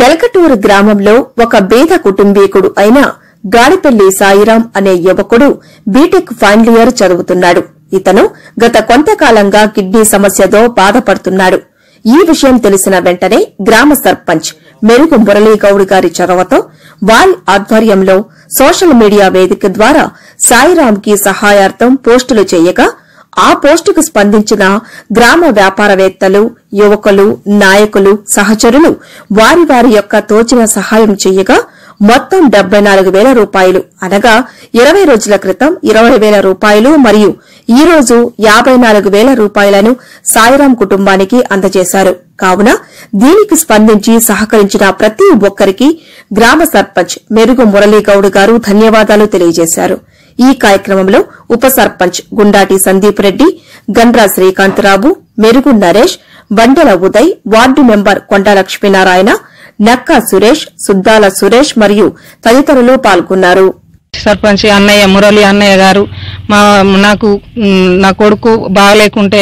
వెల్కటూరు గ్రామంలో ఒక బీద కుటుంబీకుడు అయిన గాడిపల్లి సాయిరాం అనే యువకుడు బీటెక్ ఫైనల్ ఇయర్ చదువుతున్నాడు ఇతను గత కొంతకాలంగా కిడ్నీ సమస్యతో బాధపడుతున్నాడు ఈ విషయం తెలిసిన వెంటనే గ్రామ సర్పంచ్ మెరుగు మురళీగౌడ్ గారి చొరవతో వారి ఆధ్వర్యంలో సోషల్ మీడియా వేదిక ద్వారా సాయిరాంకి సహాయార్థం పోస్టులు చేయగా ఆ పోస్టుకు స్పందించిన గ్రామ వ్యాపారవేత్తలు యువకులు నాయకులు సహచరులు వారి వారి యొక్క తోచిన సహాయం చేయగా మొత్తం డెబ్బై నాలుగు వేల రూపాయలు అనగా ఇరవై రోజుల క్రితం ఇరవై వేల రూపాయలు మరియు ఈ రోజు యాబై నాలుగు వేల రూపాయలను సాయిరాం కుటుంబానికి అందజేశారు కావున దీనికి స్పందించి సహకరించిన ప్రతి ఒక్కరికి గ్రామ సర్పంచ్ మెరుగు మురళీగౌడ్ గారు ధన్యవాదాలు తెలియజేశారు ఈ కార్యక్రమంలో ఉప సర్పంచ్ గుండాటి సందీప్ రెడ్డి గండ్రా శ్రీకాంతరావు మెరుగు నరేష్ బండెల ఉదయ్ వార్డు మెంబర్ కొండ లక్ష్మీనారాయణ నక్కా సురేష్ సుద్దాల సురేష్ మరియు తదితరులు పాల్గొన్నారు సర్పంచ్ అన్నయ్య మురళి అన్నయ్య గారు మా నాకు మ్, నా కొడుకు బాగలేకుంటే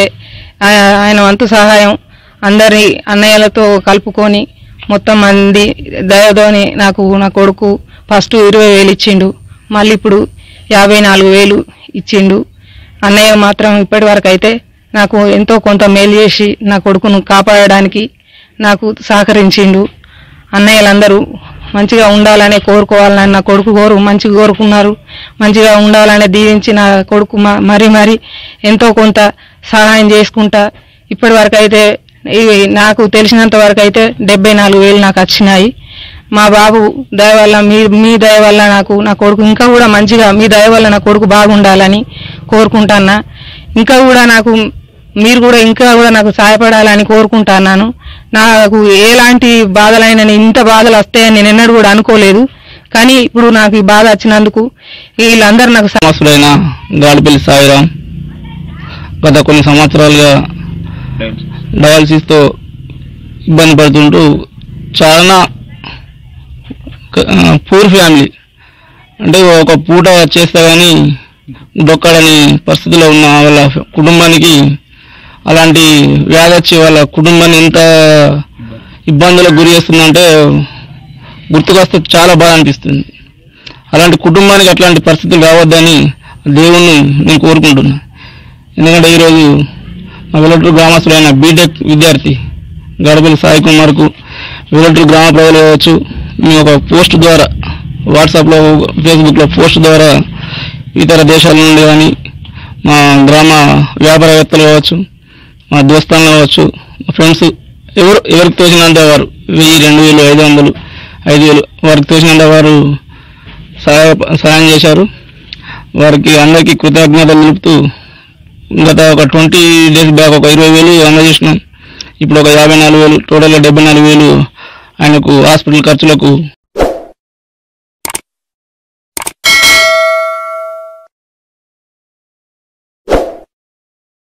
ఆ- ఆయన వంతు సహాయం అందరి అన్నయ్యలతో కలుపుకొని మొత్తం మంది దయతోని నాకు నా కొడుకు ఫస్ట్ ఇరవై వేలు ఇచ్చిండు మళ్ళీ ఇప్పుడు యాభై నాలుగు వేలు ఇచ్చిండు అన్నయ్య మాత్రం ఇప్పటి వరకు అయితే నాకు ఎంతో కొంత మేలు చేసి నా కొడుకును కాపాడడానికి నాకు సహకరించిండు అన్నయ్యలందరూ మంచిగా ఉండాలనే కోరుకోవాలని నా కొడుకు కోరు మంచిగా కోరుకున్నారు మంచిగా ఉండాలని దీవించి నా కొడుకు మ- మరి మరి ఎంతో కొంత సహాయం చేసుకుంటా ఇప్పటి వరకు అయితే ఇవి నాకు తెలిసినంత వరకు అయితే డెబ్బై నాలుగు వేలు నాకు వచ్చినాయి మా బాబు దయ వల్ల మీ మీ దయ వల్ల నాకు నా కొడుకు ఇంకా కూడా మంచిగా మీ దయ వల్ల నా కొడుకు బాగుండాలని కోరుకుంటాన్నా ఇంకా కూడా నాకు మీరు కూడా ఇంకా కూడా నాకు సహాయపడాలని కోరుకుంటున్నాను నాకు ఎలాంటి బాధలైనా నేను ఇంత బాధలు వస్తాయని నేను ఎన్నడూ కూడా అనుకోలేదు కానీ ఇప్పుడు నాకు ఈ బాధ వచ్చినందుకు వీళ్ళందరూ నాకు సహ- సమస్యలైన గాడిపల్లి సాయిరాం గత కొన్ని సంవత్సరాలుగా డయాలసిస్తో ఇబ్బంది పడుతుంటూ చాలా పూర్ ఫ్యామిలీ అంటే ఒక పూట చేస్తే కానీ దొక్కడని పరిస్థితిలో ఉన్న వాళ్ళ కుటుంబానికి అలాంటి వ్యాధి వచ్చి వాళ్ళ కుటుంబాన్ని ఎంత ఇబ్బందులకు గురి చేస్తుందంటే గుర్తుకొస్తే చాలా బాధ అనిపిస్తుంది అలాంటి కుటుంబానికి అట్లాంటి పరిస్థితులు రావద్దని దేవుణ్ణి నేను కోరుకుంటున్నా ఎందుకంటే ఈరోజు మా వెల్లటూరు గ్రామస్తులైన బీటెక్ విద్యార్థి గడపల్లి సాయి కుమార్కు వెల్లటూరు గ్రామ ప్రజలు కావచ్చు మేము ఒక పోస్ట్ ద్వారా వాట్సాప్లో ఫేస్బుక్లో పోస్ట్ ద్వారా ఇతర దేశాల నుండి కానీ మా గ్రామ వ్యాపారవేత్తలు కావచ్చు మా దోస్తాన్లు కావచ్చు మా ఫ్రెండ్స్ ఎవరు ఎవరికి తోచినంత వారు వెయ్యి రెండు వేలు ఐదు వందలు ఐదు వేలు వారికి తోచినంత వారు సహాయ సహాయం చేశారు వారికి అందరికీ కృతజ్ఞతలు తెలుపుతూ గత ఒక ట్వంటీ డేస్ బ్యాక్ ఒక ఇరవై వేలు అందజేసినాం ఇప్పుడు ఒక యాభై నాలుగు వేలు టోటల్గా డెబ్బై నాలుగు వేలు ఆయనకు హాస్పిటల్ ఖర్చులకు